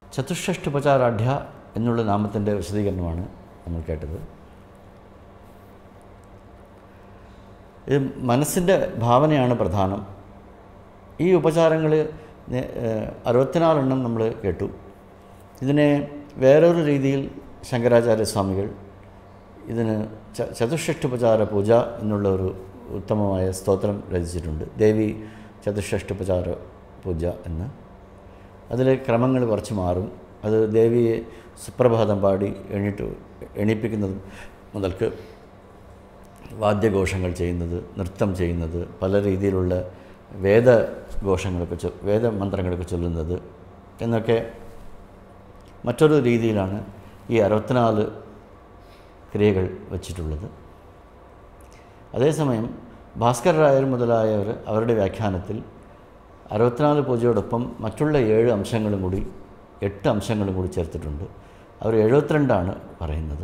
ചതുഷ്ഷഷ്ടുപചാരാഢ്യ എന്നുള്ള നാമത്തിൻ്റെ വിശദീകരണമാണ് നമ്മൾ കേട്ടത് ഇത് മനസ്സിൻ്റെ ഭാവനയാണ് പ്രധാനം ഈ ഉപചാരങ്ങൾ അറുപത്തിനാലെണ്ണം നമ്മൾ കേട്ടു ഇതിനെ വേറൊരു രീതിയിൽ ശങ്കരാചാര്യസ്വാമികൾ ഇതിന് ച ചതുഷ്ഷഷ്ടുപചാര പൂജ എന്നുള്ള ഒരു ഉത്തമമായ സ്തോത്രം രചിച്ചിട്ടുണ്ട് ദേവി ചതുഷ്ഷഷ്ടുപചാര പൂജ എന്ന് അതിലെ ക്രമങ്ങൾ കുറച്ച് മാറും അത് ദേവിയെ സുപ്രഭാതം പാടി എണീട്ട് എണീപ്പിക്കുന്നത് മുതൽക്ക് വാദ്യഘോഷങ്ങൾ ചെയ്യുന്നത് നൃത്തം ചെയ്യുന്നത് പല രീതിയിലുള്ള വേദഘോഷങ്ങളൊക്കെ ചൊ വേദമന്ത്രങ്ങളൊക്കെ ചൊല്ലുന്നത് എന്നൊക്കെ മറ്റൊരു രീതിയിലാണ് ഈ അറുപത്തിനാല് ക്രിയകൾ വച്ചിട്ടുള്ളത് അതേസമയം ഭാസ്കർ രായർ മുതലായവർ അവരുടെ വ്യാഖ്യാനത്തിൽ അറുപത്തിനാല് പൂജയോടൊപ്പം മറ്റുള്ള ഏഴ് അംശങ്ങളും കൂടി എട്ട് അംശങ്ങളും കൂടി ചേർത്തിട്ടുണ്ട് അവർ എഴുപത്തിരണ്ടാണ് പറയുന്നത്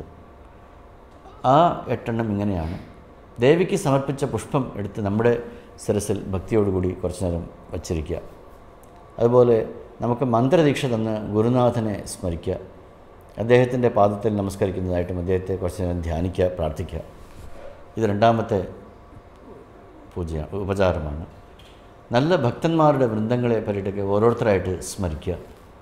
ആ എട്ടെണ്ണം ഇങ്ങനെയാണ് ദേവിക്ക് സമർപ്പിച്ച പുഷ്പം എടുത്ത് നമ്മുടെ ശിരസിൽ ഭക്തിയോടുകൂടി കുറച്ചു നേരം വച്ചിരിക്കുക അതുപോലെ നമുക്ക് മന്ത്രദീക്ഷ തന്ന ഗുരുനാഥനെ സ്മരിക്കുക അദ്ദേഹത്തിൻ്റെ പാദത്തിൽ നമസ്കരിക്കുന്നതായിട്ടും അദ്ദേഹത്തെ കുറച്ച് നേരം ധ്യാനിക്കുക പ്രാർത്ഥിക്കുക ഇത് രണ്ടാമത്തെ പൂജയാണ് ഉപചാരമാണ് നല്ല ഭക്തന്മാരുടെ വൃന്ദങ്ങളെ പറ്റിയിട്ടൊക്കെ ഓരോരുത്തരായിട്ട് സ്മരിക്കുക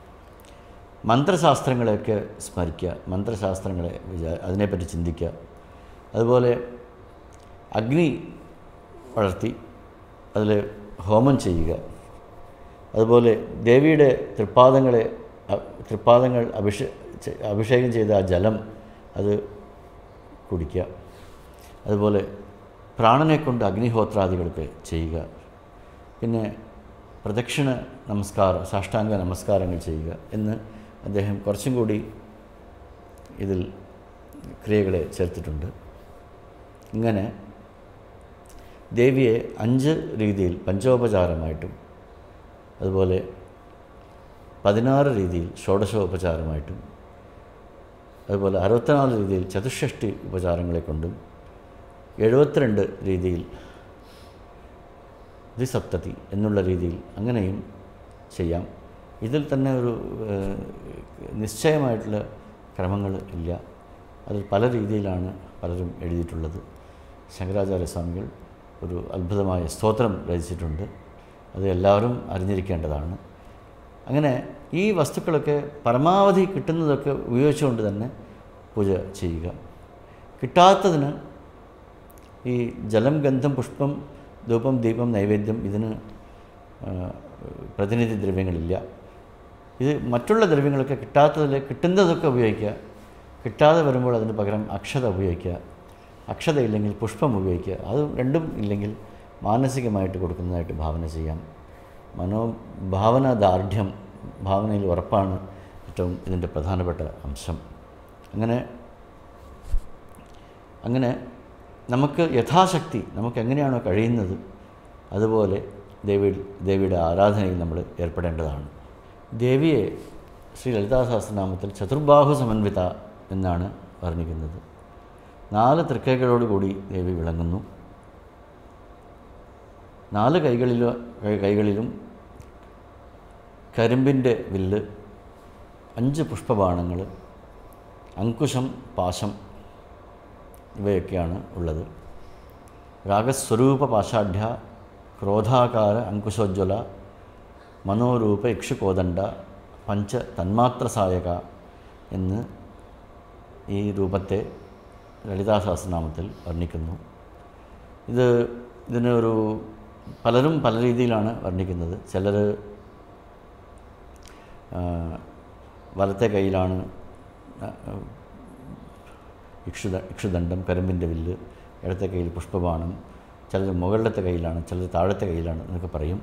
മന്ത്രശാസ്ത്രങ്ങളെയൊക്കെ സ്മരിക്കുക മന്ത്രശാസ്ത്രങ്ങളെ വിചാ അതിനെപ്പറ്റി ചിന്തിക്കുക അതുപോലെ അഗ്നി വളർത്തി അതിൽ ഹോമം ചെയ്യുക അതുപോലെ ദേവിയുടെ തൃപ്പാദങ്ങളെ അ- തൃപ്പാദങ്ങൾ അഭിഷേ ചെ- അഭിഷേകം ചെയ്ത ആ ജലം അത് കുടിക്കുക അതുപോലെ പ്രാണനെ കൊണ്ട് അഗ്നിഹോത്രാദികളൊക്കെ ചെയ്യുക പിന്നെ പ്രദക്ഷിണ നമസ്കാരം സാഷ്ടാംഗ നമസ്കാരങ്ങൾ ചെയ്യുക എന്ന് അദ്ദേഹം കുറച്ചും കൂടി ഇതിൽ ക്രിയകളെ ചേർത്തിട്ടുണ്ട് ഇങ്ങനെ ദേവിയെ അഞ്ച് രീതിയിൽ പഞ്ചോപചാരമായിട്ടും അതുപോലെ പതിനാറ് രീതിയിൽ ഷോഡശോപചാരമായിട്ടും അതുപോലെ അറുപത്തിനാല് രീതിയിൽ ചതുഷ്ഷഷ്ടി ഉപചാരങ്ങളെ കൊണ്ടും എഴുപത്തിരണ്ട് രീതിയിൽ ദ്വിസപ്തതി എന്നുള്ള രീതിയിൽ അങ്ങനെയും ചെയ്യാം ഇതിൽ തന്നെ ഒരു ഏഹ്, നിശ്ചയമായിട്ടുള്ള ക്രമങ്ങൾ ഇല്ല അതിൽ പല രീതിയിലാണ് പലരും എഴുതിയിട്ടുള്ളത് ശങ്കരാചാര്യസ്വാമികൾ ഒരു അത്ഭുതമായ സ്തോത്രം രചിച്ചിട്ടുണ്ട് അത് എല്ലാവരും അറിഞ്ഞിരിക്കേണ്ടതാണ് അങ്ങനെ ഈ വസ്തുക്കളൊക്കെ പരമാവധി കിട്ടുന്നതൊക്കെ ഉപയോഗിച്ചുകൊണ്ട് തന്നെ പൂജ ചെയ്യുക കിട്ടാത്തതിന് ഈ ജലം ഗന്ധം പുഷ്പം ധൂപം ദീപം നൈവേദ്യം ഇതിന് ആ, പ്രതിനിധി ദ്രവ്യങ്ങളില്ല ഇത് മറ്റുള്ള ദ്രവ്യങ്ങളൊക്കെ കിട്ടാത്തതിൽ കിട്ടുന്നതൊക്കെ ഉപയോഗിക്കുക കിട്ടാതെ വരുമ്പോൾ അതിന് പകരം അക്ഷത ഉപയോഗിക്കുക അക്ഷത ഇല്ലെങ്കിൽ പുഷ്പം ഉപയോഗിക്കുക അത് രണ്ടും ഇല്ലെങ്കിൽ മാനസികമായിട്ട് കൊടുക്കുന്നതായിട്ട് ഭാവന ചെയ്യാം മനോ ഭാവന ദാർഢ്യം ഭാവനയിൽ ഉറപ്പാണ് ഏറ്റവും ഇതിൻ്റെ പ്രധാനപ്പെട്ട അംശം അങ്ങനെ അങ്ങനെ നമുക്ക് യഥാശക്തി നമുക്ക് എങ്ങനെയാണോ കഴിയുന്നത് അതുപോലെ ദേവി ദേവിയുടെ ആരാധനയിൽ നമ്മൾ ഏർപ്പെടേണ്ടതാണ് ദേവിയെ ശ്രീ ലളിതാ സഹസ്രനാമത്തിൽ ചതുർബാഹു സമന്വിത എന്നാണ് വർണ്ണിക്കുന്നത് നാല് തൃക്കൈകളോടുകൂടി ദേവി വിളങ്ങുന്നു നാല് കൈകളിലോ കൈ- കൈകളിലും കരിമ്പിൻ്റെ വില്ല് അഞ്ച് പുഷ്പബാണങ്ങൾ അങ്കുശം പാശം ഇവയൊക്കെയാണ് ഉള്ളത് രാഗസ്വരൂപ പാഷാഢ്യ ക്രോധാകാര അങ്കുശോജ്വല മനോരൂപ ഇക്ഷുകോദണ്ഡ പഞ്ച തന്മാത്ര സായക എന്ന് ഈ രൂപത്തെ ലളിതാ സഹസ്രനാമത്തിൽ വർണ്ണിക്കുന്നു ഇത് ഇതിന് ഒരു പലരും പല രീതിയിലാണ് വർണ്ണിക്കുന്നത് ചിലർ വലത്തെ കയ്യിലാണ് ആ, ഇക്ഷുദ ഇക്ഷുദണ്ഡം കരിമ്പിൻ്റെ വില്ല് ഇടത്തെ കയ്യിൽ പുഷ്പബാണം ചിലർ മുകളിലത്തെ കയ്യിലാണ് ചിലർ താഴത്തെ കയ്യിലാണ് എന്നൊക്കെ പറയും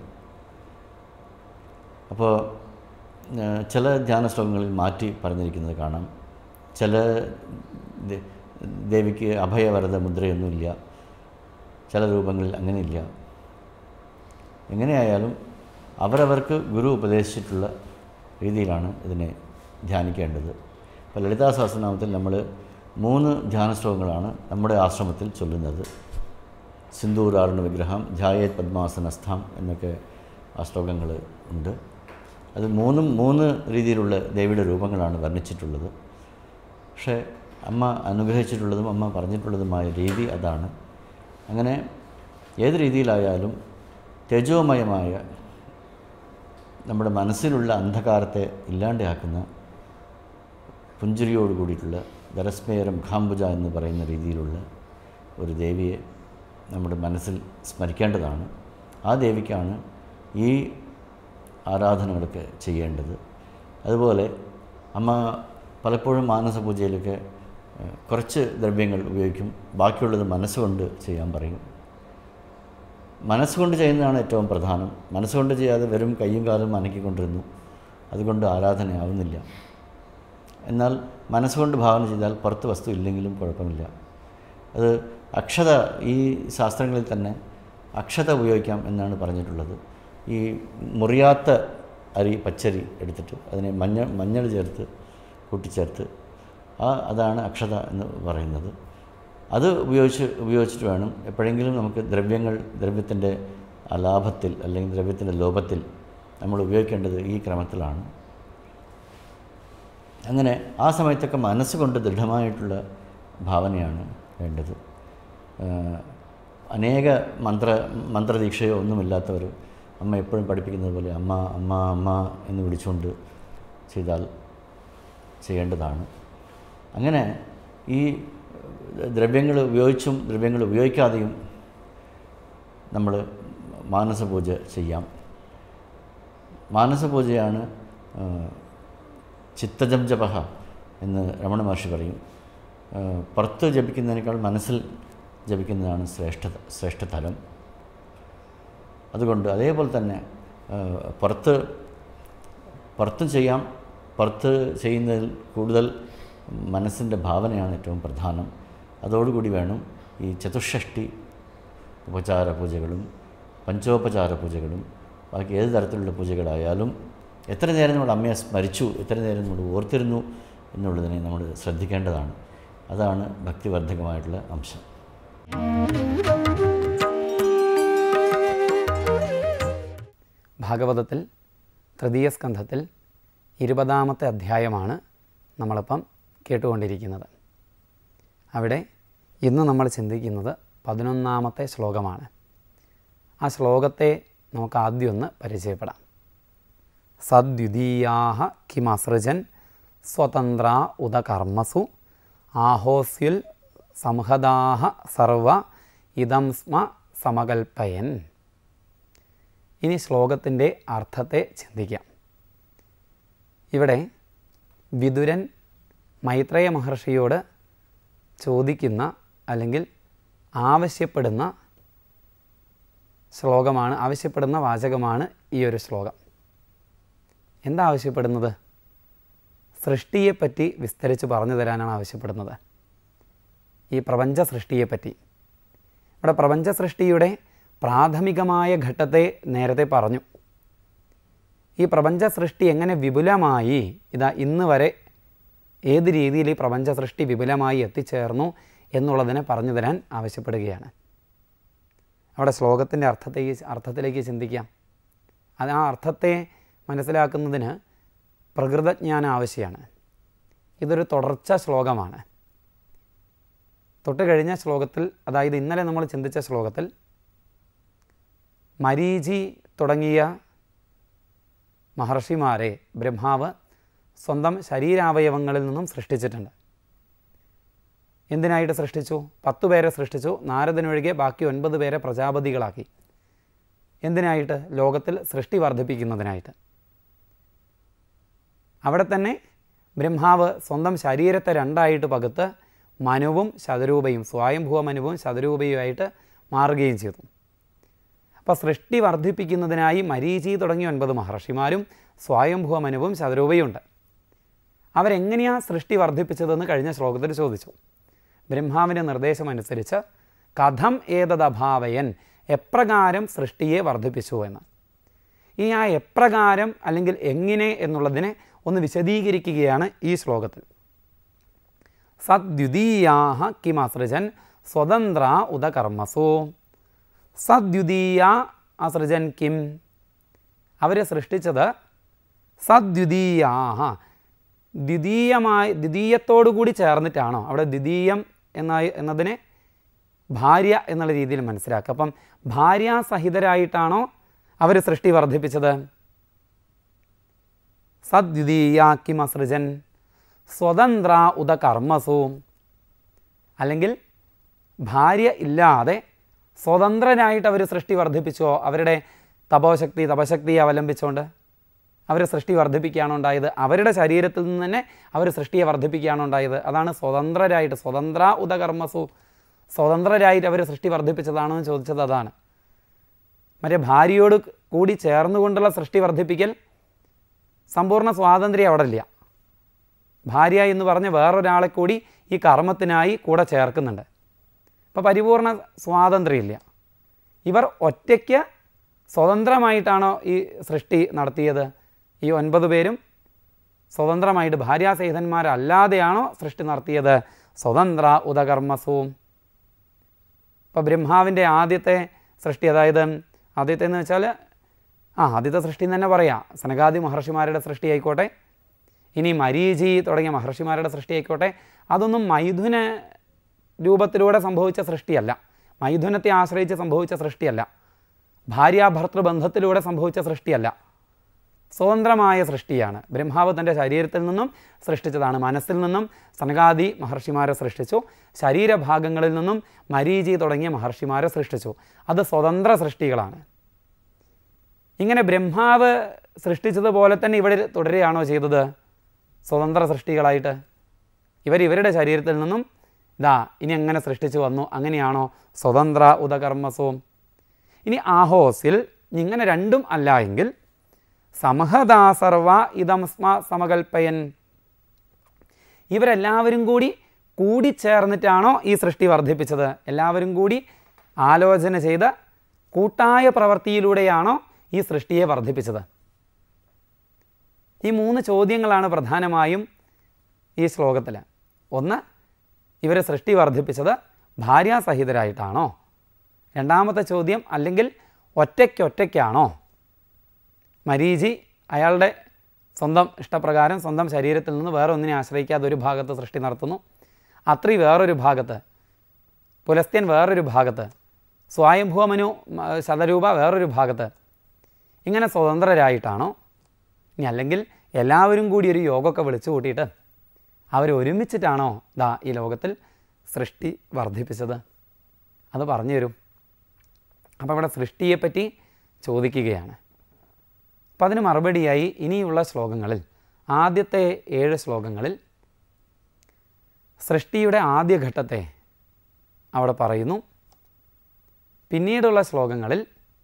അപ്പോൾ ആ, ചില ധ്യാന ശ്ലോകങ്ങളിൽ മാറ്റി പറഞ്ഞിരിക്കുന്നത് കാണാം ചില ദേ- ദേവിക്ക് അഭയവരത മുദ്രയൊന്നുമില്ല ചില രൂപങ്ങളിൽ അങ്ങനെയില്ല എങ്ങനെയായാലും അവരവർക്ക് ഗുരു ഉപദേശിച്ചിട്ടുള്ള രീതിയിലാണ് ഇതിനെ ധ്യാനിക്കേണ്ടത് ഇപ്പോൾ ലളിതാ സഹസ്രനാമത്തിൽ നമ്മൾ മൂന്ന് ധ്യാന ശ്ലോകങ്ങളാണ് നമ്മുടെ ആശ്രമത്തിൽ ചൊല്ലുന്നത് സിന്ദൂരാർണ വിഗ്രഹം ധ്യായേത് പദ്മാസനസ്ഥാം എന്നൊക്കെ ആ ശ്ലോകങ്ങൾ ഉണ്ട് അത് മൂന്നും മൂന്ന് രീതിയിലുള്ള ദേവിയുടെ രൂപങ്ങളാണ് വർണ്ണിച്ചിട്ടുള്ളത് പക്ഷേ അമ്മ അനുഗ്രഹിച്ചിട്ടുള്ളതും അമ്മ പറഞ്ഞിട്ടുള്ളതുമായ രീതി അതാണ് അങ്ങനെ ഏത് രീതിയിലായാലും തേജോമയമായ നമ്മുടെ മനസ്സിലുള്ള അന്ധകാരത്തെ ഇല്ലാണ്ടാക്കുന്ന പുഞ്ചിരിയോട് കൂടിയിട്ടുള്ള ദരസ്മേരം ഖാംബുജ എന്ന് പറയുന്ന രീതിയിലുള്ള ഒരു ദേവിയെ നമ്മുടെ മനസ്സിൽ സ്മരിക്കേണ്ടതാണ് ആ ദേവിക്കാണ് ഈ ആരാധനകളൊക്കെ ചെയ്യേണ്ടത് അതുപോലെ അമ്മ പലപ്പോഴും മാനസപൂജയിലൊക്കെ ഏഹ്, കുറച്ച് ദ്രവ്യങ്ങൾ ഉപയോഗിക്കും ബാക്കിയുള്ളത് മനസ്സുകൊണ്ട് ചെയ്യാൻ പറയും മനസ്സുകൊണ്ട് ചെയ്യുന്നതാണ് ഏറ്റവും പ്രധാനം മനസ്സുകൊണ്ട് ചെയ്യാതെ വെറും കയ്യും കാലും അനക്കിക്കൊണ്ടിരുന്നു അതുകൊണ്ട് ആരാധനയാവുന്നില്ല എന്നാൽ മനസ്സുകൊണ്ട് ഭാവന ചെയ്താൽ പുറത്ത് വസ്തു ഇല്ലെങ്കിലും കുഴപ്പമില്ല അത് അക്ഷത ഈ ശാസ്ത്രങ്ങളിൽ തന്നെ അക്ഷത ഉപയോഗിക്കാം എന്നാണ് പറഞ്ഞിട്ടുള്ളത് ഈ മുറിയാത്ത അരി പച്ചരി എടുത്തിട്ട് അതിനെ മഞ്ഞ മഞ്ഞൾ ചേർത്ത് കൂട്ടിച്ചേർത്ത് ആ അതാണ് അക്ഷത എന്ന് പറയുന്നത് അത് ഉപയോഗിച്ച് ഉപയോഗിച്ചിട്ട് വേണം എപ്പോഴെങ്കിലും നമുക്ക് ദ്രവ്യങ്ങൾ ദ്രവ്യത്തിൻ്റെ ആ ലാഭത്തിൽ അല്ലെങ്കിൽ ദ്രവ്യത്തിൻ്റെ ലോഭത്തിൽ നമ്മൾ ഉപയോഗിക്കേണ്ടത് ഈ ക്രമത്തിലാണ് അങ്ങനെ ആ സമയത്തൊക്കെ മനസ്സുകൊണ്ട് ദൃഢമായിട്ടുള്ള ഭാവനയാണ് വേണ്ടത് ആഹ് അനേക മന്ത്ര മന്ത്രദീക്ഷയോ ഒന്നുമില്ലാത്തവർ അമ്മ എപ്പോഴും പഠിപ്പിക്കുന്നത് പോലെ അമ്മ അമ്മ അമ്മ എന്ന് വിളിച്ചുകൊണ്ട് ചെയ്താൽ ചെയ്യേണ്ടതാണ് അങ്ങനെ ഈ ദ്രവ്യങ്ങൾ ഉപയോഗിച്ചും ദ്രവ്യങ്ങൾ ഉപയോഗിക്കാതെയും നമ്മൾ മാനസപൂജ ചെയ്യാം മാനസപൂജയാണ് ആ, ചിത്തജം ജപഹ എന്ന് രമണ മഹർഷി പറയും ആ, പുറത്ത് ജപിക്കുന്നതിനേക്കാൾ മനസ്സിൽ ജപിക്കുന്നതാണ് ശ്രേഷ്ഠ ശ്രേഷ്ഠതലം അതുകൊണ്ട് അതേപോലെ തന്നെ ആ, പുറത്ത് പുറത്തും ചെയ്യാം പുറത്ത് ചെയ്യുന്നതിൽ കൂടുതൽ മനസ്സിൻ്റെ ഭാവനയാണ് ഏറ്റവും പ്രധാനം അതോടുകൂടി വേണം ഈ ചതുഷ്ഷഷ്ടി ഉപചാര പൂജകളും പഞ്ചോപചാര പൂജകളും ബാക്കി ഏത് തരത്തിലുള്ള പൂജകളായാലും എത്ര നേരം നമ്മൾ അമ്മയെ സ്മരിച്ചു എത്ര നേരം നമ്മൾ ഓർത്തിരുന്നു എന്നുള്ളതിനെ നമ്മൾ ശ്രദ്ധിക്കേണ്ടതാണ് അതാണ് ഭക്തിവർദ്ധകമായിട്ടുള്ള അംശം ഭാഗവതത്തിൽ തൃതീയ സ്കന്ധത്തിൽ ഇരുപതാമത്തെ അധ്യായമാണ് നമ്മളിപ്പം കേട്ടുകൊണ്ടിരിക്കുന്നത് അവിടെ ഇന്ന് നമ്മൾ ചിന്തിക്കുന്നത് പതിനൊന്നാമത്തെ ശ്ലോകമാണ് ആ ശ്ലോകത്തെ നമുക്ക് ആദ്യം ഒന്ന് പരിചയപ്പെടാം സദ്വിതീയാഹ കിമസൃജൻ സ്വതന്ത്ര ഉദ കർമ്മസു ആഹോസ്യുൽ സംഹദാഹ സർവ ഇതം സ്മ സമകൽപ്പയൻ ഇനി ശ്ലോകത്തിൻ്റെ അർത്ഥത്തെ ചിന്തിക്കാം ഇവിടെ വിതുരൻ മൈത്രേയ മഹർഷിയോട് ചോദിക്കുന്ന അല്ലെങ്കിൽ ആവശ്യപ്പെടുന്ന ശ്ലോകമാണ് ആവശ്യപ്പെടുന്ന വാചകമാണ് ഈ ഒരു ശ്ലോകം എന്താ ആവശ്യപ്പെടുന്നത് സൃഷ്ടിയെപ്പറ്റി വിസ്തരിച്ച് പറഞ്ഞു തരാനാണ് ആവശ്യപ്പെടുന്നത് ഈ പ്രപഞ്ച സൃഷ്ടിയെപ്പറ്റി ഇവിടെ പ്രപഞ്ച സൃഷ്ടിയുടെ പ്രാഥമികമായ ഘട്ടത്തെ നേരത്തെ പറഞ്ഞു ഈ പ്രപഞ്ച സൃഷ്ടി എങ്ങനെ വിപുലമായി ഇതാ ഇന്ന് വരെ ഏത് രീതിയിൽ ഈ പ്രപഞ്ച സൃഷ്ടി വിപുലമായി എത്തിച്ചേർന്നു എന്നുള്ളതിനെ പറഞ്ഞു തരാൻ ആവശ്യപ്പെടുകയാണ് അവിടെ ശ്ലോകത്തിൻ്റെ അർത്ഥത്തേക്ക് അർത്ഥത്തിലേക്ക് ചിന്തിക്കാം അത് ആ അർത്ഥത്തെ മനസ്സിലാക്കുന്നതിന് പ്രകൃതജ്ഞാനം ആവശ്യമാണ് ഇതൊരു തുടർച്ച ശ്ലോകമാണ് തൊട്ട് കഴിഞ്ഞ ശ്ലോകത്തിൽ അതായത് ഇന്നലെ നമ്മൾ ചിന്തിച്ച ശ്ലോകത്തിൽ മരീചി തുടങ്ങിയ മഹർഷിമാരെ ബ്രഹ്മാവ് സ്വന്തം ശരീരാവയവങ്ങളിൽ നിന്നും സൃഷ്ടിച്ചിട്ടുണ്ട് എന്തിനായിട്ട് സൃഷ്ടിച്ചു പത്തു പേരെ സൃഷ്ടിച്ചു നാരദനൊഴികെ ബാക്കി ഒൻപത് പേരെ പ്രജാപതികളാക്കി എന്തിനായിട്ട് ലോകത്തിൽ സൃഷ്ടി വർദ്ധിപ്പിക്കുന്നതിനായിട്ട് അവിടെ തന്നെ ബ്രഹ്മാവ് സ്വന്തം ശരീരത്തെ രണ്ടായിട്ട് പകുത്ത് മനുവും ശതരൂപയും സ്വയംഭൂവ മനുവും ശതരൂപയുമായിട്ട് മാറുകയും ചെയ്തു അപ്പോൾ സൃഷ്ടി വർദ്ധിപ്പിക്കുന്നതിനായി മരീചി തുടങ്ങിയ ഒൻപത് മഹർഷിമാരും സ്വയംഭൂവ മനുവും ശതരൂപയുണ്ട് അവരെങ്ങനെയാണ് സൃഷ്ടി വർദ്ധിപ്പിച്ചതെന്ന് കഴിഞ്ഞ ശ്ലോകത്തിൽ ചോദിച്ചു ബ്രഹ്മാവിൻ്റെ നിർദ്ദേശമനുസരിച്ച് കഥം ഏതദഭാവയൻ എപ്രകാരം സൃഷ്ടിയെ വർദ്ധിപ്പിച്ചു എന്ന് ഈ ആ എപ്രകാരം അല്ലെങ്കിൽ എങ്ങനെ എന്നുള്ളതിനെ ഒന്ന് വിശദീകരിക്കുകയാണ് ഈ ശ്ലോകത്തിൽ സദ്യുതീയാഹ കിമസൃജൻ സ്വതന്ത്ര ഉദകർമ്മസു സദ്യുതീയ അസൃജൻ കിം അവരെ സൃഷ്ടിച്ചത് സദ്വിതീയാഹ ദ്വിതീയമായി ദ്വിതീയത്തോടു കൂടി ചേർന്നിട്ടാണോ അവിടെ ദ്വിതീയം എന്ന എന്നതിനെ ഭാര്യ എന്നുള്ള രീതിയിൽ മനസ്സിലാക്കുക അപ്പം ഭാര്യാസഹിതരായിട്ടാണോ അവർ സൃഷ്ടി വർദ്ധിപ്പിച്ചത് സദ്വിതീയാക്കിമസൃജൻ സ്വതന്ത്ര ഉദ കർമ്മസു അല്ലെങ്കിൽ ഭാര്യ ഇല്ലാതെ സ്വതന്ത്രനായിട്ട് അവർ സൃഷ്ടി വർദ്ധിപ്പിച്ചോ അവരുടെ തപോശക്തി തപശക്തിയെ അവലംബിച്ചുകൊണ്ട് അവർ സൃഷ്ടി വർദ്ധിപ്പിക്കുകയാണോ ഉണ്ടായത് അവരുടെ ശരീരത്തിൽ നിന്ന് തന്നെ അവർ സൃഷ്ടിയെ വർദ്ധിപ്പിക്കുകയാണോ ഉണ്ടായത് അതാണ് സ്വതന്ത്രരായിട്ട് സ്വതന്ത്ര ഉദകർമ്മസു സ്വതന്ത്രരായിട്ട് അവർ സൃഷ്ടി വർദ്ധിപ്പിച്ചതാണോ എന്ന് ചോദിച്ചത് അതാണ് മറ്റേ ഭാര്യയോട് കൂടി ചേർന്നുകൊണ്ടുള്ള സൃഷ്ടി വർദ്ധിപ്പിക്കൽ സമ്പൂർണ്ണ സ്വാതന്ത്ര്യം അവിടെ ഇല്ല ഭാര്യ എന്ന് പറഞ്ഞ് വേറൊരാളെ കൂടി ഈ കർമ്മത്തിനായി കൂടെ ചേർക്കുന്നുണ്ട് അപ്പോൾ പരിപൂർണ സ്വാതന്ത്ര്യമില്ല ഇവർ ഒറ്റയ്ക്ക് സ്വതന്ത്രമായിട്ടാണോ ഈ സൃഷ്ടി നടത്തിയത് ഈ ഒൻപത് പേരും സ്വതന്ത്രമായിട്ട് ഭാര്യാസഹിതന്മാരല്ലാതെയാണോ സൃഷ്ടി നടത്തിയത് സ്വതന്ത്ര ഉദകർമ്മസവും ഇപ്പോൾ ബ്രഹ്മാവിൻ്റെ ആദ്യത്തെ സൃഷ്ടി അതായത് ആദ്യത്തെ എന്ന് വെച്ചാൽ ആ ആദ്യത്തെ സൃഷ്ടി എന്ന് തന്നെ പറയാം സനകാദി മഹർഷിമാരുടെ സൃഷ്ടി ആയിക്കോട്ടെ ഇനി മരീചി തുടങ്ങിയ മഹർഷിമാരുടെ സൃഷ്ടി ആയിക്കോട്ടെ അതൊന്നും മൈഥുന രൂപത്തിലൂടെ സംഭവിച്ച സൃഷ്ടിയല്ല മൈഥുനത്തെ ആശ്രയിച്ച് സംഭവിച്ച സൃഷ്ടിയല്ല ഭാര്യാഭർത്തൃ ബന്ധത്തിലൂടെ സംഭവിച്ച സൃഷ്ടിയല്ല സ്വതന്ത്രമായ സൃഷ്ടിയാണ് ബ്രഹ്മാവ് തൻ്റെ ശരീരത്തിൽ നിന്നും സൃഷ്ടിച്ചതാണ് മനസ്സിൽ നിന്നും സനകാദി മഹർഷിമാരെ സൃഷ്ടിച്ചു ശരീരഭാഗങ്ങളിൽ നിന്നും മരീചി തുടങ്ങിയ മഹർഷിമാരെ സൃഷ്ടിച്ചു അത് സ്വതന്ത്ര സൃഷ്ടികളാണ് ഇങ്ങനെ ബ്രഹ്മാവ് സൃഷ്ടിച്ചതുപോലെ തന്നെ ഇവിടെ തുടരുകയാണോ ചെയ്തത് സ്വതന്ത്ര സൃഷ്ടികളായിട്ട് ഇവർ ഇവരുടെ ശരീരത്തിൽ നിന്നും ഇതാ ഇനി എങ്ങനെ സൃഷ്ടിച്ചു വന്നു അങ്ങനെയാണോ സ്വതന്ത്ര ഉദകർമ്മസവും ഇനി ആഹോസിൽ ഇങ്ങനെ രണ്ടും അല്ല എങ്കിൽ സമഹദാസർവ ഇതംസ്മ സമകൽപ്പയൻ ഇവരെല്ലാവരും കൂടി കൂടിച്ചേർന്നിട്ടാണോ ഈ സൃഷ്ടി വർദ്ധിപ്പിച്ചത് എല്ലാവരും കൂടി ആലോചന ചെയ്ത് കൂട്ടായ പ്രവൃത്തിയിലൂടെയാണോ ഈ സൃഷ്ടിയെ വർദ്ധിപ്പിച്ചത് ഈ മൂന്ന് ചോദ്യങ്ങളാണ് പ്രധാനമായും ഈ ശ്ലോകത്തിൽ ഒന്ന് ഇവരെ സൃഷ്ടി വർദ്ധിപ്പിച്ചത് ഭാര്യാസഹിതരായിട്ടാണോ രണ്ടാമത്തെ ചോദ്യം അല്ലെങ്കിൽ ഒറ്റയ്ക്കൊറ്റയ്ക്കാണോ മരീചി അയാളുടെ സ്വന്തം ഇഷ്ടപ്രകാരം സ്വന്തം ശരീരത്തിൽ നിന്ന് വേറെ ഒന്നിനെ ആശ്രയിക്കാതെ ഒരു ഭാഗത്ത് സൃഷ്ടി നടത്തുന്നു അത്രി വേറൊരു ഭാഗത്ത് പുലസ്ത്യൻ വേറൊരു ഭാഗത്ത് സ്വായംഭൂമനു മ, ശതരൂപ വേറൊരു ഭാഗത്ത് ഇങ്ങനെ സ്വതന്ത്രരായിട്ടാണോ ഇനി അല്ലെങ്കിൽ എല്ലാവരും കൂടി ഒരു യോഗമൊക്കെ വിളിച്ചു കൂട്ടിയിട്ട് അവർ ഒരുമിച്ചിട്ടാണോ ദാ ഈ ലോകത്തിൽ സൃഷ്ടി വർദ്ധിപ്പിച്ചത് അത് പറഞ്ഞു തരും അപ്പോൾ ഇവിടെ സൃഷ്ടിയെപ്പറ്റി ചോദിക്കുകയാണ് അപ്പം അതിന് മറുപടിയായി ഇനിയുള്ള ശ്ലോകങ്ങളിൽ ആദ്യത്തെ ഏഴ് ശ്ലോകങ്ങളിൽ സൃഷ്ടിയുടെ ആദ്യഘട്ടത്തെ അവിടെ പറയുന്നു പിന്നീടുള്ള ശ്ലോകങ്ങളിൽ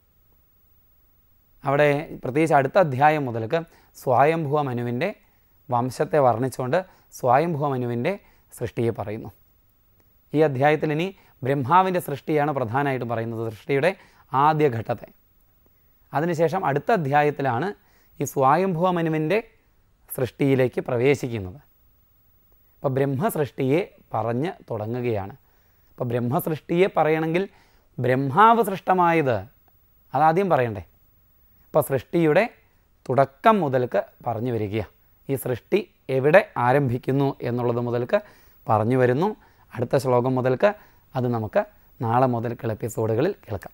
അവിടെ പ്രത്യേകിച്ച് അടുത്ത അധ്യായം മുതൽക്ക് സ്വായംഭുവ മനുവിൻ്റെ വംശത്തെ വർണ്ണിച്ചുകൊണ്ട് സ്വായംഭുവ മനുവിൻ്റെ സൃഷ്ടിയെ പറയുന്നു ഈ അധ്യായത്തിൽ ഇനി ബ്രഹ്മാവിൻ്റെ സൃഷ്ടിയാണ് പ്രധാനമായിട്ടും പറയുന്നത് സൃഷ്ടിയുടെ ആദ്യഘട്ടത്തെ അതിനുശേഷം അടുത്ത അധ്യായത്തിലാണ് ഈ സ്വായംഭുവ മനുവിൻ്റെ സൃഷ്ടിയിലേക്ക് പ്രവേശിക്കുന്നത് അപ്പോൾ ബ്രഹ്മസൃഷ്ടിയെ പറഞ്ഞ് തുടങ്ങുകയാണ് അപ്പോൾ ബ്രഹ്മസൃഷ്ടിയെ പറയണമെങ്കിൽ ബ്രഹ്മാവ് സൃഷ്ടമായത് അതാദ്യം പറയണ്ടേ അപ്പോൾ സൃഷ്ടിയുടെ തുടക്കം മുതൽക്ക് പറഞ്ഞു വരികയാണ് ഈ സൃഷ്ടി എവിടെ ആരംഭിക്കുന്നു എന്നുള്ളത് മുതൽക്ക് പറഞ്ഞു വരുന്നു അടുത്ത ശ്ലോകം മുതൽക്ക് അത് നമുക്ക് നാളെ മുതൽക്കുള്ള എപ്പിസോഡുകളിൽ കേൾക്കാം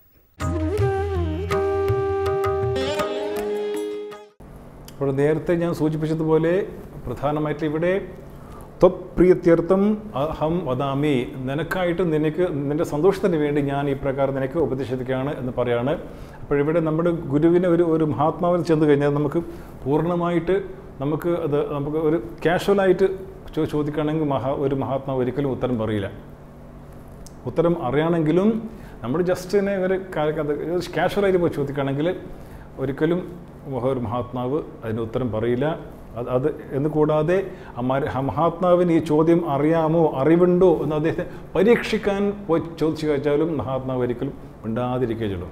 അപ്പോൾ നേരത്തെ ഞാൻ സൂചിപ്പിച്ചതുപോലെ പ്രധാനമായിട്ട് ഇവിടെ ത്വത്പ്രിയത്യർത്ഥം അഹം വദാമി നിനക്കായിട്ട് നിനക്ക് നിൻ്റെ സന്തോഷത്തിന് വേണ്ടി ഞാൻ ഈ പ്രകാരം നിനക്ക് ഉപദേശിക്കുകയാണ് എന്ന് പറയാണ് അപ്പോഴിവിടെ നമ്മുടെ ഗുരുവിനെ ഒരു ഒരു മഹാത്മാവിന് ചെന്ന് കഴിഞ്ഞാൽ നമുക്ക് പൂർണ്ണമായിട്ട് നമുക്ക് അത് നമുക്ക് ഒരു കാഷ്വലായിട്ട് ചോ ചോദിക്കുകയാണെങ്കിൽ മഹാ ഒരു മഹാത്മാവ് ഒരിക്കലും ഉത്തരം പറയില്ല ഉത്തരം അറിയണമെങ്കിലും നമ്മൾ ജസ്റ്റ് തന്നെ ഒരു കാഷ്വലായിട്ട് പോയി ചോദിക്കുകയാണെങ്കിൽ ഒരിക്കലും ഒരു മഹാത്മാവ് അതിന് ഉത്തരം പറയില്ല അത് അത് എന്ന് കൂടാതെ ആ മര- ആ മഹാത്മാവിന് ഈ ചോദ്യം അറിയാമോ അറിവുണ്ടോ എന്ന് അദ്ദേഹത്തെ പരീക്ഷിക്കാൻ പോയി ചോദിച്ചു കഴിച്ചാലും മഹാത്മാവ് ഒരിക്കലും മിണ്ടാതിരിക്കുക ചൊല്ലും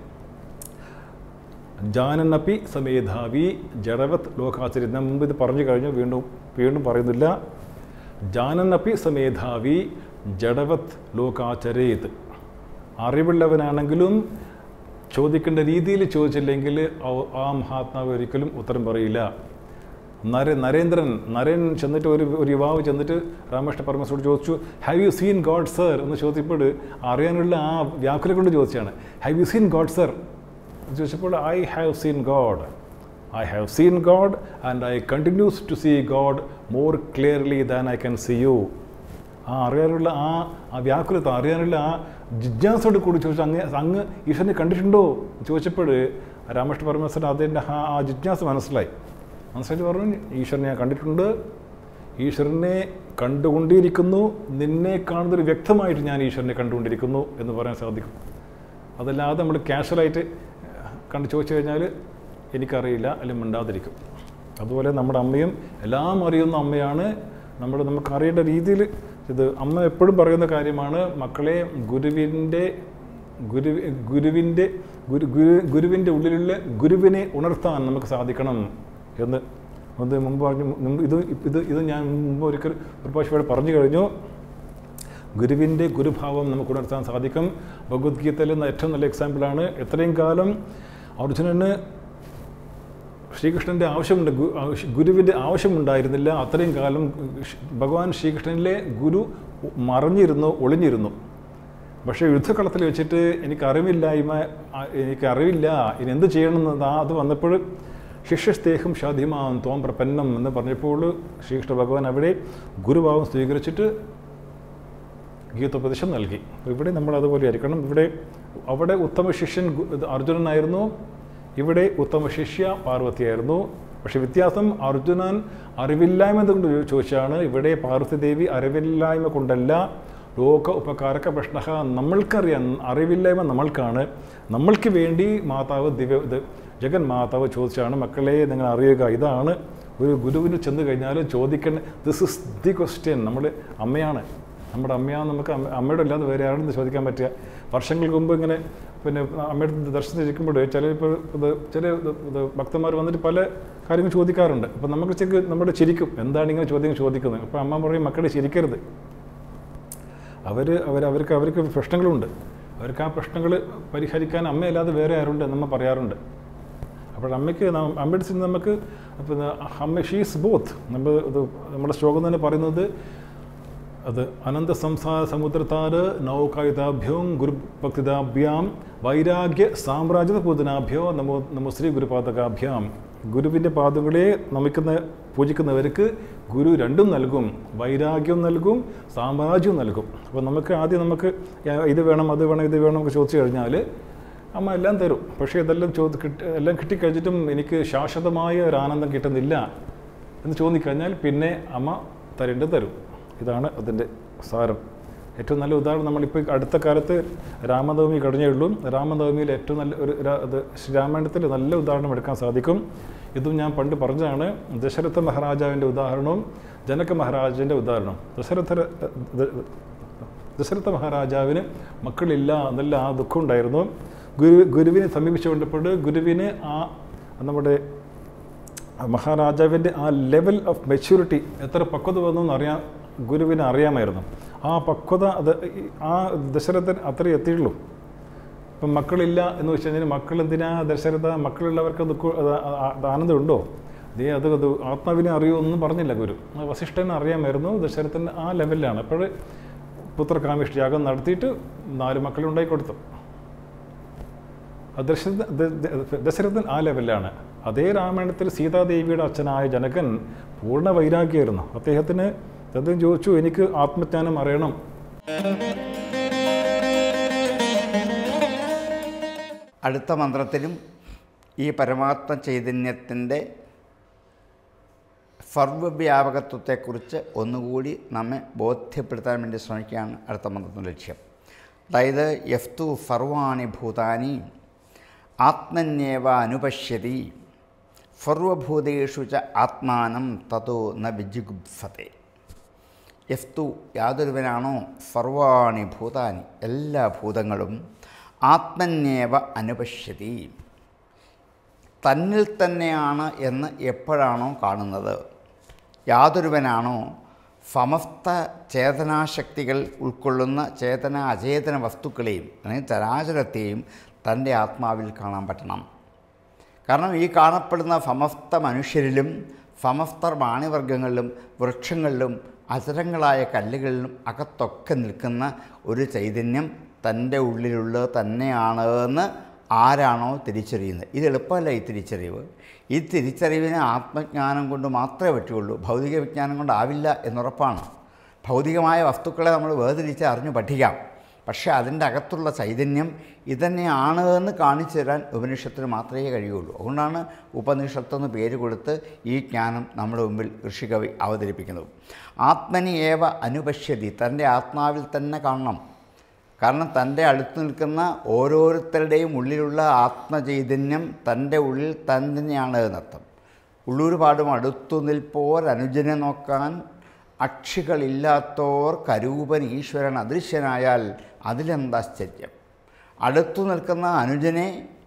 ജാനനപ്പി സമേധാവി ജഡവത് ലോകാചരി ഞാൻ മുമ്പ് ഇത് പറഞ്ഞു കഴിഞ്ഞു വീണ്ടും വീണ്ടും പറയുന്നില്ല ജാനനപ്പി സമേധാവി ജഡവത് ലോകാചരേത് അറിവുള്ളവനാണെങ്കിലും ചോദിക്കേണ്ട രീതിയിൽ ചോദിച്ചില്ലെങ്കിൽ ആ- ആ മഹാത്മാവ് ഒരിക്കലും ഉത്തരം പറയില്ല നര നരേന്ദ്രൻ നരൻ ചെന്നിട്ട് ഒരു ഒരു യുവാവ് ചെന്നിട്ട് രാമകൃഷ്ണ പരമേശ്വരോട് ചോദിച്ചു have you seen God sir എന്ന് ചോദിച്ചപ്പോൾ അറിയാനുള്ള ആ വ്യാകുല കൊണ്ട് ചോദിച്ചാണ് have you seen God sir ചോദിച്ചപ്പോൾ I have seen God I have seen God and I continues to see God more clearly than I can see you ആ അറിയാനുള്ള ആ ആ വ്യാകുലത അറിയാനുള്ള ആ ജിജ്ഞാസയോട് കൂടി ചോദിച്ചു അങ്ങ് അങ്ങ് ഈശ്വരനെ കണ്ടിട്ടുണ്ടോ ചോദിച്ചപ്പോൾ രാമകൃഷ്ണ പരമേശ്വരൻ അതിൻ്റെ ആ ആ ജിജ്ഞാസ മനസ്സിലായി മനസ്സിലായിട്ട് പറഞ്ഞു ഈശ്വരനെ ഞാൻ കണ്ടിട്ടുണ്ട് ഈശ്വരനെ കണ്ടുകൊണ്ടിരിക്കുന്നു നിന്നെ കാണുന്നൊരു വ്യക്തമായിട്ട് ഞാൻ ഈശ്വരനെ കണ്ടുകൊണ്ടിരിക്കുന്നു എന്ന് പറയാൻ സാധിക്കും അതല്ലാതെ നമ്മൾ കാഷ്വലായിട്ട് കണ്ട് ചോദിച്ചു കഴിഞ്ഞാൽ എനിക്കറിയില്ല അല്ലെങ്കിൽ മിണ്ടാതിരിക്കും അതുപോലെ നമ്മുടെ അമ്മയും എല്ലാം അറിയുന്ന അമ്മയാണ് നമ്മൾ നമുക്ക് അറിയേണ്ട രീതിയിൽ ഇത് അമ്മ എപ്പോഴും പറയുന്ന കാര്യമാണ് മക്കളെ ഗുരുവിൻ്റെ ഗുരു ഗുരുവിൻ്റെ ഗുരു ഗുരു ഗുരുവിൻ്റെ ഉള്ളിലുള്ള ഗുരുവിനെ ഉണർത്താൻ നമുക്ക് സാധിക്കണം എന്ന് അത് മുമ്പ് പറഞ്ഞു മുമ്പ് ഇത് ഇത് ഇത് ഞാൻ മുമ്പ് ഒരിക്കൽ ഒരു പ്രാവശ്യം ഇവിടെ പറഞ്ഞു കഴിഞ്ഞു ഗുരുവിൻ്റെ ഗുരുഭാവം നമുക്ക് ഉണർത്താൻ സാധിക്കും ഭഗവത്ഗീതയിൽ നിന്ന് ഏറ്റവും നല്ല എക്സാമ്പിളാണ് എത്രയും കാലം അർജുനന് ശ്രീകൃഷ്ണൻ്റെ ആവശ്യമുണ്ട് ഗു- ആവശ്യ- ഗുരുവിൻ്റെ ആവശ്യമുണ്ടായിരുന്നില്ല അത്രയും കാലം ഷ്- ഭഗവാൻ ശ്രീകൃഷ്ണനിലെ ഗുരു മറഞ്ഞിരുന്നു ഒളിഞ്ഞിരുന്നു പക്ഷേ യുദ്ധകളത്തിൽ വെച്ചിട്ട് എനിക്ക് അറിവില്ലായ്മ ആ, എനിക്ക് അറിവില്ല ഇനി എന്ത് ചെയ്യണമെന്ന് ആ അത് വന്നപ്പോൾ ശിഷ്യസ്തേഹം ഷാധിമാൻ തോം പ്രപന്നം എന്ന് പറഞ്ഞപ്പോൾ ശ്രീകൃഷ്ണ ഭഗവാൻ അവിടെ ഗുരുഭാവം സ്വീകരിച്ചിട്ട് ഗീതോപദേശം നൽകി അപ്പോൾ ഇവിടെ നമ്മൾ അതുപോലെ ആയിരിക്കണം ഇവിടെ അവിടെ ഉത്തമ ശിഷ്യൻ ഗു- ഇത് അർജുനനായിരുന്നു ഇവിടെ ഉത്തമ ശിഷ്യ പാർവതിയായിരുന്നു പക്ഷെ വ്യത്യാസം അർജുനൻ അറിവില്ലായ്മ കൊണ്ട് ചോ- ചോദിച്ചാണ് ഇവിടെ പാർവതി ദേവി അറിവില്ലായ്മ കൊണ്ടല്ല ലോക ഉപകാരക പ്രശ്ന നമ്മൾക്കറിയാം അറിവില്ലായ്മ നമ്മൾക്കാണ് നമ്മൾക്ക് വേണ്ടി മാതാവ് ദിവ്യ ഇത് ജഗൻ മാതാവ് ചോദിച്ചാണ് മക്കളെ നിങ്ങൾ അറിയുക ഇതാണ് ഒരു ഗുരുവിന് ചെന്ന് കഴിഞ്ഞാൽ ചോദിക്കേണ്ട ദിസ് ഇസ് ദി ക്വസ്റ്റ്യൻ നമ്മൾ അമ്മയാണ് നമ്മുടെ അമ്മയാണ് നമുക്ക് അമ്മ അമ്മയുടെ അല്ലാതെ വേറെ ആരെന്ന് ചോദിക്കാൻ പറ്റുക വർഷങ്ങൾക്ക് മുമ്പ് ഇങ്ങനെ പിന്നെ അമ്മയുടെ ദർശനം ഇരിക്കുമ്പോൾ ചില ഇപ്പോൾ ഇത് ചില ഇത് ഇത് ഭക്തന്മാർ വന്നിട്ട് പല കാര്യങ്ങൾ ചോദിക്കാറുണ്ട് അപ്പം നമുക്ക് ചെക്ക് നമ്മുടെ ചിരിക്കും എന്താണ് ഇങ്ങനെ ചോദ്യം ചോദിക്കുന്നത് അപ്പോൾ അമ്മ പറയും മക്കളെ ചിരിക്കരുത് അവർ അവർ അവർക്ക് അവർക്ക് പ്രശ്നങ്ങളുണ്ട് അവർക്ക് ആ പ്രശ്നങ്ങൾ പരിഹരിക്കാൻ അമ്മയല്ലാതെ വേറെ ആരുണ്ട് എന്ന് നമ്മ പറയാറുണ്ട് അപ്പോൾ അമ്മയ്ക്ക് ന- അമ്മയുടെ ചെന്ന് നമുക്ക് പിന്നെ അമ്മ ഷീസ് ബോത്ത് നമ്മൾ ഇത് നമ്മുടെ ശ്ലോകം തന്നെ പറയുന്നത് അത് അനന്ത സംസാര സമുദ്രത്താറ് നൗകായുധാഭ്യോം ഗുരുഭക്തിതാഭ്യാം വൈരാഗ്യ സാമ്രാജ്യത പൂജനാഭ്യോ നമോ നമോ ശ്രീ ഗുരുപാതകാഭ്യാം ഗുരുവിൻ്റെ പാദങ്ങളെ നമിക്കുന്ന പൂജിക്കുന്നവർക്ക് ഗുരു രണ്ടും നൽകും വൈരാഗ്യം നൽകും സാമ്രാജ്യവും നൽകും അപ്പോൾ നമുക്ക് ആദ്യം നമുക്ക് യാ- ഇത് വേണം അത് വേണം ഇത് വേണം ഒക്കെ ചോദിച്ചു കഴിഞ്ഞാൽ അമ്മ എല്ലാം തരും പക്ഷേ ഇതെല്ലാം ചോദി കിട്ടി എല്ലാം കിട്ടിക്കഴിഞ്ഞിട്ടും എനിക്ക് ശാശ്വതമായ ഒരു ആനന്ദം കിട്ടുന്നില്ല എന്ന് ചോദിക്കഴിഞ്ഞാൽ പിന്നെ അമ്മ തരേണ്ടത് തരും ഇതാണ് അതിൻ്റെ സാരം ഏറ്റവും നല്ല ഉദാഹരണം നമ്മളിപ്പോൾ അടുത്ത കാലത്ത് രാമനവമി കഴിഞ്ഞേ ഉള്ളൂ രാമനവമിയിൽ ഏറ്റവും നല്ല ഒരു രാ- ഇത് ശ്രീരാമായണത്തിൽ നല്ല ഉദാഹരണം എടുക്കാൻ സാധിക്കും ഇതും ഞാൻ പണ്ട് പറഞ്ഞതാണ് ദശരഥ മഹാരാജാവിൻ്റെ ഉദാഹരണവും ജനക മഹാരാജാവിൻ്റെ ഉദാഹരണവും ദശരഥ ദ- ദശരഥ മഹാരാജാവിന് മക്കളില്ല എന്നല്ല ആ ദുഃഖം ഉണ്ടായിരുന്നു ഗുരു ഗുരുവിനെ സമീപിച്ചുകൊണ്ടപ്പോൾ ഗുരുവിന് ആ നമ്മുടെ മഹാരാജാവിൻ്റെ ആ ലെവൽ ഓഫ് മെച്യൂരിറ്റി എത്ര പക്വത വന്നു എന്നറിയാൻ ഗുരുവിന് അറിയാമായിരുന്നു ആ പക്വത അത് ഈ- ആ ദശരഥൻ അത്രേ എത്തിയുള്ളൂ ഇപ്പം മക്കളില്ല എന്ന് വെച്ച് കഴിഞ്ഞാൽ മക്കൾ എന്തിനാ ദശരഥ മക്കളുള്ളവർക്ക് ദുഃഖ അത് ആ- ആ- അത് ആനന്ദമുണ്ടോ ദേ അത് അത് ആത്മാവിനെ അറിയൂ ഒന്നും പറഞ്ഞില്ല ഗുരു ആ വസിഷ്ഠന് അറിയാമായിരുന്നു ദശരഥൻ ആ ലെവലിലാണ് അപ്പോൾ പുത്രകാമിഷ്ടി യാഗം നടത്തിയിട്ട് നാല് മക്കളുണ്ടായി കൊടുത്തു ആ ദശരഥ ദ- ദ- ദശരഥൻ ആ ലെവലിലാണ് അതേ രാമായണത്തിൽ സീതാദേവിയുടെ അച്ഛനായ ജനകൻ പൂർണ്ണ വൈരാഗ്യമായിരുന്നു അദ്ദേഹത്തിന് അദ്ദേഹം ചോദിച്ചു എനിക്ക് ആത്മജ്ഞാനം അറിയണം അടുത്ത മന്ത്രത്തിലും ഈ പരമാത്മ ചൈതന്യത്തിൻ്റെ സർവ്വവ്യാപകത്വത്തെക്കുറിച്ച് ഒന്നുകൂടി നമ്മെ ബോധ്യപ്പെടുത്താൻ വേണ്ടി ശ്രമിക്കുകയാണ് അടുത്ത മന്ത്രത്തിൻ്റെ ലക്ഷ്യം അതായത് യഫ്തു സർവാണി ഭൂതാനി ആത്മന്യേവ അനുപശ്യതി സർവഭൂതേഷു ച ആത്മാനം തതോ ന വിജിഗുപ്സത്തെ യസ്തു യാതൊരുവനാണോ സർവാണി ഭൂതാനി എല്ലാ ഭൂതങ്ങളും ആത്മന്യേവ അനുപശ്യതി തന്നിൽ തന്നെയാണ് എന്ന് എപ്പോഴാണോ കാണുന്നത് യാതൊരുവനാണോ സമസ്ത ചേതനാശക്തികൾ ഉൾക്കൊള്ളുന്ന ചേതന അചേതന വസ്തുക്കളെയും അല്ലെങ്കിൽ ചരാചരത്തെയും തൻ്റെ ആത്മാവിൽ കാണാൻ പറ്റണം കാരണം ഈ കാണപ്പെടുന്ന സമസ്ത മനുഷ്യരിലും സമസ്ത മാണിവർഗങ്ങളിലും വൃക്ഷങ്ങളിലും അചരങ്ങളായ കല്ലുകളിലും അകത്തൊക്കെ നിൽക്കുന്ന ഒരു ചൈതന്യം തൻ്റെ ഉള്ളിലുള്ളത് തന്നെയാണ് എന്ന് ആരാണോ തിരിച്ചറിയുന്നത് ഇത് എളുപ്പമല്ല ഈ തിരിച്ചറിവ് ഈ തിരിച്ചറിവിന് ആത്മജ്ഞാനം കൊണ്ട് മാത്രമേ പറ്റുള്ളൂ ഭൗതിക വിജ്ഞാനം കൊണ്ടാവില്ല എന്നുറപ്പാണ് ഭൗതികമായ വസ്തുക്കളെ നമ്മൾ വേർതിരിച്ച് അറിഞ്ഞു പഠിക്കാം പക്ഷേ അതിൻ്റെ അകത്തുള്ള ചൈതന്യം ഇതന്നെയാണ് എന്ന് കാണിച്ചു തരാൻ ഉപനിഷത്തിന് മാത്രമേ കഴിയുള്ളൂ അതുകൊണ്ടാണ് ഉപനിഷത്തെന്ന് പേര് കൊടുത്ത് ഈ ജ്ഞാനം നമ്മുടെ മുമ്പിൽ ഋഷികവി അവതരിപ്പിക്കുന്നത് ആത്മനി ഏവ അനുപശ്യതി തൻ്റെ ആത്മാവിൽ തന്നെ കാണണം കാരണം തൻ്റെ അടുത്ത് നിൽക്കുന്ന ഓരോരുത്തരുടെയും ഉള്ളിലുള്ള ആത്മചൈതന്യം തൻ്റെ ഉള്ളിൽ തന്നെയാണ് എന്നർത്ഥം ഉള്ളൂർ പാടും അടുത്തു നിൽപ്പോർ അനുജനെ നോക്കാൻ അക്ഷികളില്ലാത്തോർ കരൂപൻ ഈശ്വരൻ അദൃശ്യനായാൽ അതിലെന്താശ്ചര്യം അടുത്തു നിൽക്കുന്ന അനുജനെ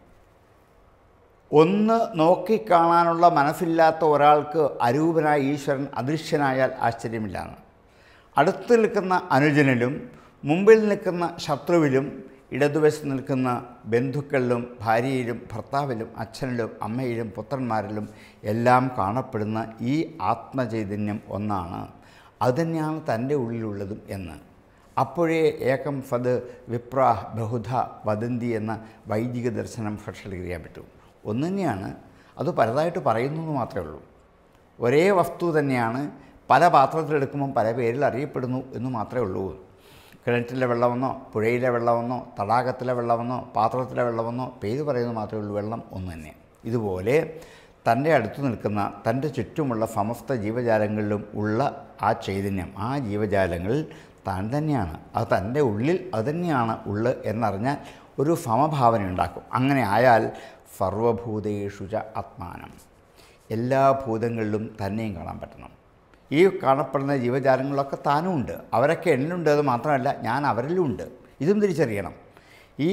ഒന്ന് നോക്കിക്കാണാനുള്ള മനസ്സില്ലാത്ത ഒരാൾക്ക് അരൂപനായ ഈശ്വരൻ അദൃശ്യനായാൽ ആശ്ചര്യമില്ലാണ് അടുത്ത് നിൽക്കുന്ന അനുജനിലും മുമ്പിൽ നിൽക്കുന്ന ശത്രുവിലും ഇടതുവശത്ത് നിൽക്കുന്ന ബന്ധുക്കളിലും ഭാര്യയിലും ഭർത്താവിലും അച്ഛനിലും അമ്മയിലും പുത്രന്മാരിലും എല്ലാം കാണപ്പെടുന്ന ഈ ആത്മചൈതന്യം ഒന്നാണ് അതുതന്നെയാണ് തൻ്റെ ഉള്ളിലുള്ളതും എന്ന് അപ്പോഴേ ഏകം ഫത് വിപ്രാഹ് ബഹുധ വദന്തി എന്ന വൈദിക ദർശനം ഭക്ഷണിക്കാൻ പറ്റും ഒന്ന് തന്നെയാണ് അത് പലതായിട്ട് പറയുന്നു എന്ന് മാത്രമേ ഉള്ളൂ ഒരേ വസ്തു തന്നെയാണ് പല പാത്രത്തിലെടുക്കുമ്പം പല പേരിൽ അറിയപ്പെടുന്നു എന്ന് മാത്രമേ ഉള്ളൂ കിണറ്റിലെ വെള്ളമെന്നോ പുഴയിലെ വെള്ളമെന്നോ തടാകത്തിലെ വെള്ളമെന്നോ പാത്രത്തിലെ വെള്ളമെന്നോ പേര് പറയുന്നത് മാത്രമേ ഉള്ളൂ വെള്ളം ഒന്ന് തന്നെ ഇതുപോലെ തൻ്റെ അടുത്ത് നിൽക്കുന്ന തൻ്റെ ചുറ്റുമുള്ള സമസ്ത ജീവജാലങ്ങളിലും ഉള്ള ആ ചൈതന്യം ആ ജീവജാലങ്ങളിൽ താൻ തന്നെയാണ് അത് തൻ്റെ ഉള്ളിൽ അത് തന്നെയാണ് ഉള്ളത് എന്നറിഞ്ഞാൽ ഒരു സമഭാവന ഉണ്ടാക്കും അങ്ങനെ ആയാൽ സർവഭൂതേഷു ച ആത്മാനം എല്ലാ ഭൂതങ്ങളിലും തന്നെയും കാണാൻ പറ്റണം ഈ കാണപ്പെടുന്ന ജീവജാലങ്ങളിലൊക്കെ താനും ഉണ്ട് അവരൊക്കെ എന്നിലുണ്ട് അത് മാത്രമല്ല ഞാൻ അവരിലും ഉണ്ട് ഇതും തിരിച്ചറിയണം ഈ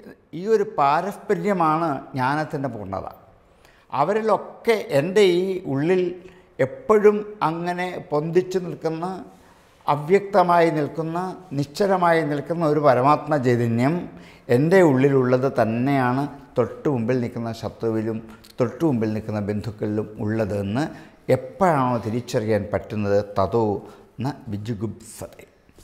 ഈ ഒരു പാരസ്പര്യമാണ് ജ്ഞാനത്തിൻ്റെ പൂർണ്ണത അവരിലൊക്കെ എൻ്റെ ഈ ഉള്ളിൽ എപ്പോഴും അങ്ങനെ പൊന്തിച്ചു നിൽക്കുന്ന അവ്യക്തമായി നിൽക്കുന്ന നിശ്ചലമായി നിൽക്കുന്ന ഒരു പരമാത്മ ചൈതന്യം എൻ്റെ ഉള്ളിലുള്ളത് തന്നെയാണ് തൊട്ട് മുമ്പിൽ നിൽക്കുന്ന ശത്രുവിലും തൊട്ട് മുമ്പിൽ നിൽക്കുന്ന ബന്ധുക്കളിലും ഉള്ളതെന്ന് എപ്പോഴാണോ തിരിച്ചറിയാൻ പറ്റുന്നത് തതോ ന വിജുഗുപ്സത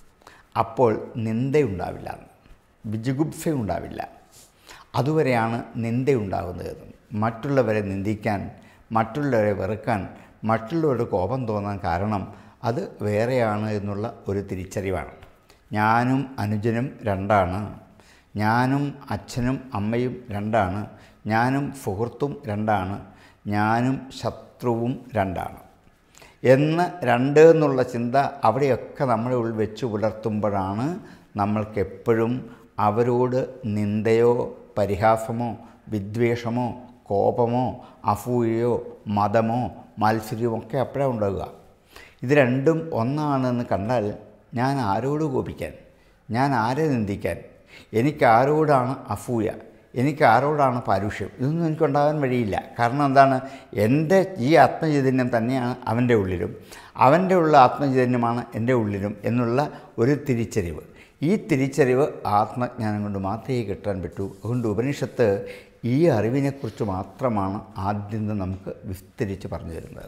അപ്പോൾ നിന്ദയുണ്ടാവില്ല വിജുഗുപ്സ ഉണ്ടാവില്ല അതുവരെയാണ് നിന്ദയുണ്ടാകുന്നത് മറ്റുള്ളവരെ നിന്ദിക്കാൻ മറ്റുള്ളവരെ വെറുക്കാൻ മറ്റുള്ളവരുടെ കോപം തോന്നാൻ കാരണം അത് വേറെയാണ് എന്നുള്ള ഒരു തിരിച്ചറിവാണ് ഞാനും അനുജനും രണ്ടാണ് ഞാനും അച്ഛനും അമ്മയും രണ്ടാണ് ഞാനും സുഹൃത്തും രണ്ടാണ് ഞാനും ശത്രുവും രണ്ടാണ് എന്ന് രണ്ട് എന്നുള്ള ചിന്ത അവിടെയൊക്കെ നമ്മുടെ ഉള്ളിൽ വെച്ച് പുലർത്തുമ്പോഴാണ് നമ്മൾക്കെപ്പോഴും അവരോട് നിന്ദയോ പരിഹാസമോ വിദ്വേഷമോ കോപമോ അസൂയയോ മതമോ മാത്സര്യമോ ഒക്കെ അപ്പോഴാണ് ഉണ്ടാവുക ഇത് രണ്ടും ഒന്നാണെന്ന് കണ്ടാൽ ഞാൻ ആരോട് കോപിക്കാൻ ഞാൻ ആരെ നിന്ദിക്കാൻ എനിക്ക് ആരോടാണ് അസൂയ എനിക്ക് ആരോടാണ് പാരുഷ്യം ഇതൊന്നും എനിക്കുണ്ടാകാൻ വഴിയില്ല കാരണം എന്താണ് എൻ്റെ ഈ ആത്മചൈതന്യം തന്നെയാണ് അവൻ്റെ ഉള്ളിലും അവൻ്റെ ഉള്ള ആത്മചൈതന്യമാണ് എൻ്റെ ഉള്ളിലും എന്നുള്ള ഒരു തിരിച്ചറിവ് ഈ തിരിച്ചറിവ് ആത്മജ്ഞാനം കൊണ്ട് മാത്രമേ കിട്ടാൻ പറ്റൂ അതുകൊണ്ട് ഉപനിഷത്ത് ഈ അറിവിനെക്കുറിച്ച് മാത്രമാണ് ആദ്യം നമുക്ക് വിസ്തരിച്ച് പറഞ്ഞു തരുന്നത്